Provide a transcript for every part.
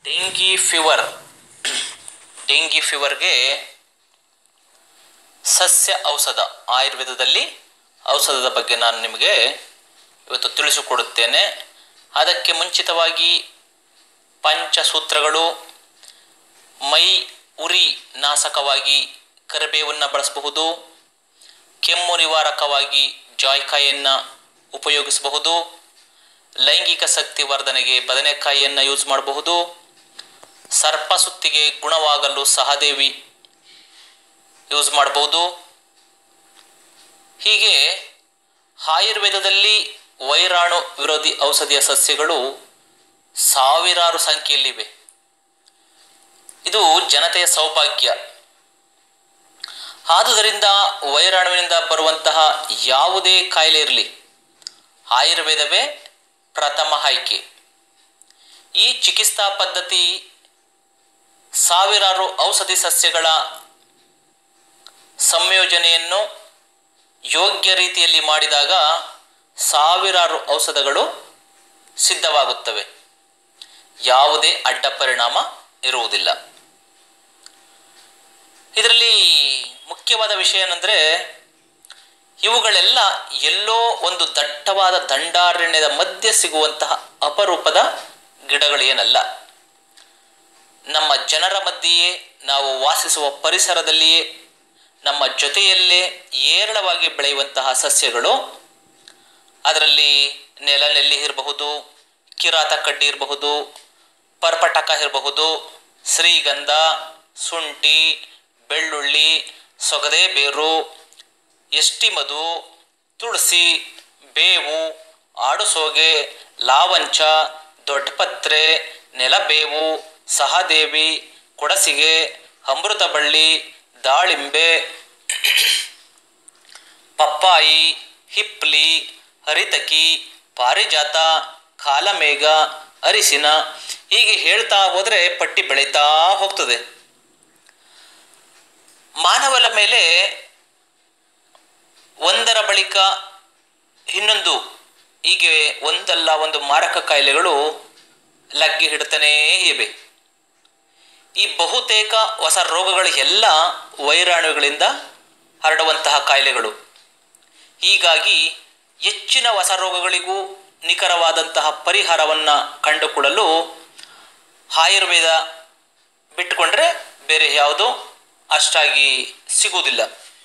dengue fever dengue ಫೀವರ್ಗೆ ಸಸ್ಯ ಔಷಧ ಆಯುರ್ವೇದದಲ್ಲಿ ಔಷಧದ ಬಗ್ಗೆ ನಾನು ನಿಮಗೆ ಇವತ್ತು ತಿಳಿಸಿಕೊಡುತ್ತೇನೆ ಅದಕ್ಕೆ ಮುಂಚಿತವಾಗಿ ಪಂಚಸೂತ್ರಗಳು ಮೈ ಉರಿ ನಾಶಕವಾಗಿ ಕರಿಬೇವನ್ನು ಬಳಸಬಹುದು ಕೆಮ್ಮು ನಿವಾರಕವಾಗಿ ಜಾಯ್ಕಾಯಿಯನ್ನು ಉಪಯೋಗಿಸಬಹುದು ಲೈಂಗಿಕ ಶಕ್ತಿ ವರ್ಧನೆಗೆ ಬದನೆಕಾಯಿಯನ್ನು ಯೂಸ್ ಮಾಡಬಹುದು ಸರ್ಪ ಸುತ್ತಿಗೆ ಗುಣವಾಗಲು ಸಹದೇವಿ ಯೂಸ್ ಮಾಡಬಹುದು ಹೀಗೆ ಆಯುರ್ವೇದದಲ್ಲಿ ವೈರಾಣು ವಿರೋಧಿ ಔಷಧಿಯ ಸಸ್ಯಗಳು ಸಾವಿರಾರು ಸಂಖ್ಯೆಯಲ್ಲಿವೆ ಇದು ಜನತೆಯ ಸೌಭಾಗ್ಯ ಆದುದರಿಂದ ವೈರಾಣುವಿನಿಂದ ಬರುವಂತಹ ಯಾವುದೇ ಕಾಯಿಲೆ ಇರಲಿ ಆಯುರ್ವೇದವೇ ಪ್ರಥಮ ಆಯ್ಕೆ ಈ ಚಿಕಿತ್ಸಾ ಪದ್ಧತಿ ಸಾವಿರಾರು ಔಷಧಿ ಸಸ್ಯಗಳ ಸಂಯೋಜನೆಯನ್ನು ಯೋಗ್ಯ ರೀತಿಯಲ್ಲಿ ಮಾಡಿದಾಗ ಸಾವಿರಾರು ಔಷಧಗಳು ಸಿದ್ಧವಾಗುತ್ತವೆ ಯಾವುದೇ ಅಡ್ಡ ಪರಿಣಾಮ ಇರುವುದಿಲ್ಲ ಇದರಲ್ಲಿ ಮುಖ್ಯವಾದ ವಿಷಯ ಏನಂದರೆ ಇವುಗಳೆಲ್ಲ ಎಲ್ಲೋ ಒಂದು ದಟ್ಟವಾದ ದಂಡಾರಣ್ಯದ ಮಧ್ಯೆ ಸಿಗುವಂತಹ ಅಪರೂಪದ ಗಿಡಗಳೇನಲ್ಲ ನಮ್ಮ ಜನರ ಮಧ್ಯೆಯೇ ನಾವು ವಾಸಿಸುವ ಪರಿಸರದಲ್ಲಿಯೇ ನಮ್ಮ ಜೊತೆಯಲ್ಲೇ ಏರಳವಾಗಿ ಬೆಳೆಯುವಂತಹ ಸಸ್ಯಗಳು ಅದರಲ್ಲಿ ನೆಲನೆಲ್ಲಿ ಇರಬಹುದು ಕಿರಾತ ಕಡ್ಡಿ ಇರಬಹುದು ಪರ್ಪಟಕ ಇರಬಹುದು ಶ್ರೀಗಂಧ ಶುಂಠಿ ಬೆಳ್ಳುಳ್ಳಿ ಸೊಗದೆ ಬೇರು ಎಷ್ಟಿಮದು ತುಳಸಿ ಬೇವು ಆಡುಸೋಗೆ ಲಾವಂಚ ದೊಡ್ಡಪತ್ರೆ ನೆಲಬೇವು ಸಹದೇವಿ ಕೊಡಸಿಗೆ ಅಮೃತಬಳ್ಳಿ ದಾಳಿಂಬೆ ಪಪ್ಪಾಯಿ ಹಿಪ್ಲಿ ಹರಿತಕಿ ಪಾರಿಜಾತ ಕಾಲಮೇಘ ಅರಿಸಿನ ಹೀಗೆ ಹೇಳ್ತಾ ಹೋದರೆ ಪಟ್ಟಿ ಬೆಳೀತಾ ಹೋಗ್ತದೆ ಮಾನವನ ಮೇಲೆ ಒಂದರ ಬಳಿಕ ಇನ್ನೊಂದು ಹೀಗೆ ಒಂದಲ್ಲ ಒಂದು ಮಾರಕ ಕಾಯಿಲೆಗಳು ಲಗ್ಗಿ ಹಿಡ್ತಾನೇ ಇವೆ ಈ ಬಹುತೇಕ ಹೊಸ ರೋಗಗಳು ಎಲ್ಲ ವೈರಾಣುಗಳಿಂದ ಹರಡುವಂತಹ ಕಾಯಿಲೆಗಳು ಹೀಗಾಗಿ ಹೆಚ್ಚಿನ ಹೊಸ ರೋಗಗಳಿಗೂ ನಿಖರವಾದಂತಹ ಪರಿಹಾರವನ್ನು ಕಂಡುಕೊಳ್ಳಲು ಆಯುರ್ವೇದ ಬಿಟ್ಟುಕೊಂಡ್ರೆ ಬೇರೆ ಯಾವುದೂ ಅಷ್ಟಾಗಿ ಸಿಗುವುದಿಲ್ಲ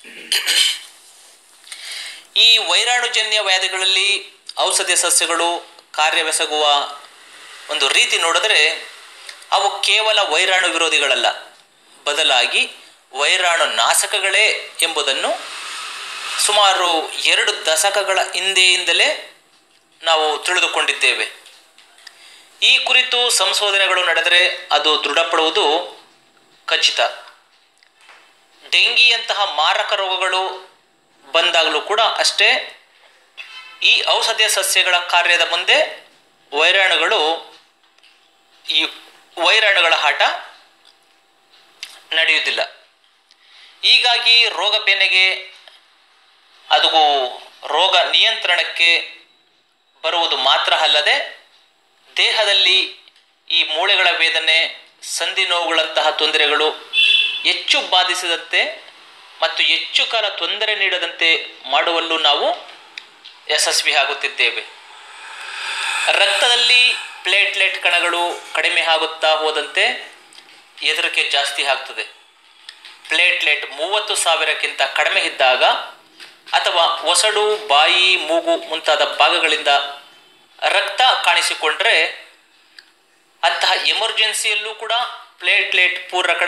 ಈ ವೈರಾಣುಜನ್ಯ ವ್ಯಾಧಿಗಳಲ್ಲಿ ಔಷಧಿ ಸಸ್ಯಗಳು ಕಾರ್ಯವೆಸಗುವ ಒಂದು ರೀತಿ ನೋಡಿದ್ರೆ ಅವು ಕೇವಲ ವೈರಾಣು ವಿರೋಧಿಗಳಲ್ಲ ಬದಲಾಗಿ ವೈರಾಣು ನಾಶಕಗಳೇ ಎಂಬುದನ್ನು ಸುಮಾರು ಎರಡು ದಶಕಗಳ ಹಿಂದೆಯಿಂದಲೇ ನಾವು ತಿಳಿದುಕೊಂಡಿದ್ದೇವೆ ಈ ಕುರಿತು ಸಂಶೋಧನೆಗಳು ನಡೆದರೆ ಅದು ದೃಢಪಡುವುದು ಖಚಿತ ಡೆಂಗಿಯಂತಹ ಮಾರಕ ರೋಗಗಳು ಬಂದಾಗಲೂ ಕೂಡ ಅಷ್ಟೇ ಈ ಔಷಧಿಯ ಸಸ್ಯಗಳ ಕಾರ್ಯದ ಮುಂದೆ ವೈರಾಣುಗಳು ಈ ವೈರಾಣುಗಳ ಆಟ ನಡೆಯುವುದಿಲ್ಲ ಹೀಗಾಗಿ ರೋಗ ಬೆನ್ನೆಗೆ ಅದು ರೋಗ ನಿಯಂತ್ರಣಕ್ಕೆ ಬರುವುದು ಮಾತ್ರ ಅಲ್ಲದೆ ದೇಹದಲ್ಲಿ ಈ ಮೂಳೆಗಳ ವೇದನೆ ಸಂಧಿ ನೋವುಗಳಂತಹ ತೊಂದರೆಗಳು ಹೆಚ್ಚು ಬಾಧಿಸದಂತೆ ಮತ್ತು ಹೆಚ್ಚು ಕಾಲ ತೊಂದರೆ ನೀಡದಂತೆ ಮಾಡುವಲ್ಲೂ ನಾವು ಯಶಸ್ವಿ ಆಗುತ್ತಿದ್ದೇವೆ ರಕ್ತದಲ್ಲಿ ಪ್ಲೇಟ್ಲೆಟ್ ಕಣಗಳು ಕಡಿಮೆ ಆಗುತ್ತಾ ಹೋದಂತೆ ಹೆದರಿಕೆ ಜಾಸ್ತಿ ಆಗ್ತದೆ ಪ್ಲೇಟ್ಲೆಟ್ ಮೂವತ್ತು ಸಾವಿರಕ್ಕಿಂತ ಕಡಿಮೆ ಇದ್ದಾಗ ಅಥವಾ ಒಸಡು ಬಾಯಿ ಮೂಗು ಮುಂತಾದ ಭಾಗಗಳಿಂದ ರಕ್ತ ಕಾಣಿಸಿಕೊಂಡ್ರೆ ಅಂತಹ ಎಮರ್ಜೆನ್ಸಿಯಲ್ಲೂ ಕೂಡ ಪ್ಲೇಟ್ಲೆಟ್ ಪೂರಕಣ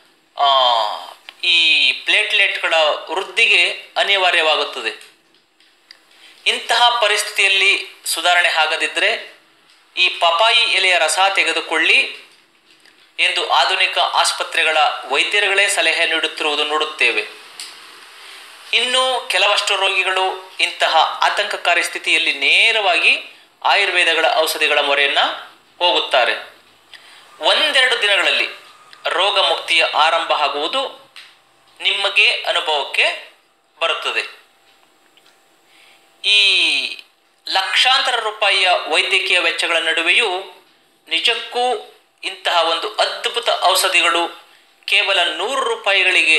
ಈ ಪ್ಲೇಟ್ಲೆಟ್ಗಳ ವೃದ್ಧಿಗೆ ಅನಿವಾರ್ಯವಾಗುತ್ತದೆ ಇಂತಹ ಪರಿಸ್ಥಿತಿಯಲ್ಲಿ ಸುಧಾರಣೆ ಆಗದಿದ್ದರೆ ಈ ಪಪಾಯಿ ಎಲೆಯ ರಸ ತೆಗೆದುಕೊಳ್ಳಿ ಎಂದು ಆಧುನಿಕ ಆಸ್ಪತ್ರೆಗಳ ವೈದ್ಯರುಗಳೇ ಸಲಹೆ ನೀಡುತ್ತಿರುವುದು ನೋಡುತ್ತೇವೆ ಇನ್ನು ಕೆಲವಷ್ಟು ರೋಗಿಗಳು ಇಂತಹ ಆತಂಕಕಾರಿ ಸ್ಥಿತಿಯಲ್ಲಿ ನೇರವಾಗಿ ಆಯುರ್ವೇದಗಳ ಔಷಧಿಗಳ ಮೊರೆಯನ್ನು ಹೋಗುತ್ತಾರೆ ಒಂದೆರಡು ದಿನಗಳಲ್ಲಿ ರೋಗ ಮುಕ್ತಿಯ ಆರಂಭ ಆಗುವುದು ನಿಮಗೆ ಅನುಭವಕ್ಕೆ ಬರುತ್ತದೆ ಈ ಲಕ್ಷಾಂತರ ರೂಪಾಯಿಯ ವೈದ್ಯಕೀಯ ವೆಚ್ಚಗಳ ನಡುವೆಯೂ ನಿಜಕ್ಕೂ ಇಂತಹ ಒಂದು ಅದ್ಭುತ ಔಷಧಿಗಳು ಕೇವಲ ನೂರು ರೂಪಾಯಿಗಳಿಗೆ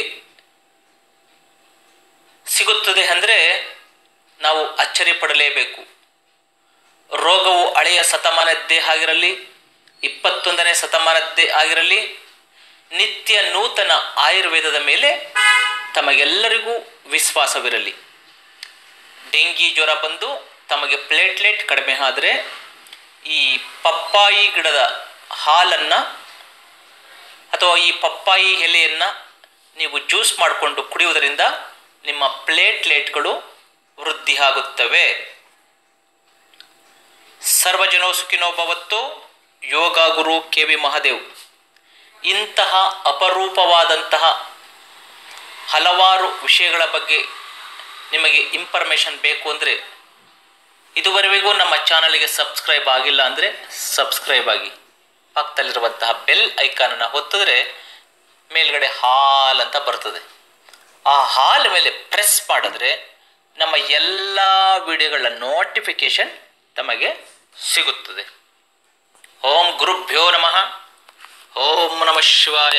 ಸಿಗುತ್ತದೆ ಅಂದರೆ ನಾವು ಅಚ್ಚರಿ ಪಡಲೇಬೇಕು ರೋಗವು ಹಳೆಯ ಶತಮಾನದ್ದೇ ಆಗಿರಲಿ ಇಪ್ಪತ್ತೊಂದನೇ ಶತಮಾನದ್ದೇ ಆಗಿರಲಿ ನಿತ್ಯ ನೂತನ ಆಯುರ್ವೇದದ ಮೇಲೆ ತಮಗೆಲ್ಲರಿಗೂ ವಿಶ್ವಾಸವಿರಲಿ ಡೆಂಗಿ ಜ್ವರ ಬಂದು ತಮಗೆ ಪ್ಲೇಟ್ಲೆಟ್ ಕಡಿಮೆ ಆದರೆ ಈ ಪಪ್ಪಾಯಿ ಗಿಡದ ಹಾಲನ್ನು ಅಥವಾ ಈ ಪಪ್ಪಾಯಿ ಎಲೆಯನ್ನು ನೀವು ಜ್ಯೂಸ್ ಮಾಡಿಕೊಂಡು ಕುಡಿಯುವುದರಿಂದ ನಿಮ್ಮ ಪ್ಲೇಟ್ಲೆಟ್ಗಳು ವೃದ್ಧಿ ಆಗುತ್ತವೆ ಸರ್ವಜನೋ ಸುಖಿನೋ ಭವತ್ತು ಯೋಗ ಗುರು ಕೆ ವಿ ಮಹಾದೇವ್ ಇಂತಹ ಅಪರೂಪವಾದಂತಹ ಹಲವಾರು ವಿಷಯಗಳ ಬಗ್ಗೆ ನಿಮಗೆ ಇನ್ಫಾರ್ಮೇಷನ್ ಬೇಕು ಅಂದರೆ ಇದುವರೆಗೂ ನಮ್ಮ ಚಾನಲ್ಗೆ ಸಬ್ಸ್ಕ್ರೈಬ್ ಆಗಿಲ್ಲ ಅಂದರೆ ಸಬ್ಸ್ಕ್ರೈಬ್ ಆಗಿ ಪಕ್ಕದಲ್ಲಿರುವಂತಹ ಬೆಲ್ ಐಕಾನನ್ನು ಒತ್ತಿದ್ರೆ ಮೇಲ್ಗಡೆ ಹಾಲ್ ಅಂತ ಬರ್ತದೆ ಆ ಹಾಲ್ ಮೇಲೆ ಪ್ರೆಸ್ ಮಾಡಿದ್ರೆ ನಮ್ಮ ಎಲ್ಲ ವಿಡಿಯೋಗಳ ನೋಟಿಫಿಕೇಶನ್ ತಮಗೆ ಸಿಗುತ್ತದೆ ಓಂ ಗುರುಭ್ಯೋ ನಮಃ ಓಂ ನಮಃ ಶಿವಾಯ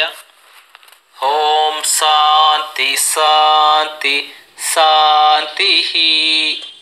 ಓಂ ಶಾಂತಿ ಶಾಂತಿ ಶಾಂತಿ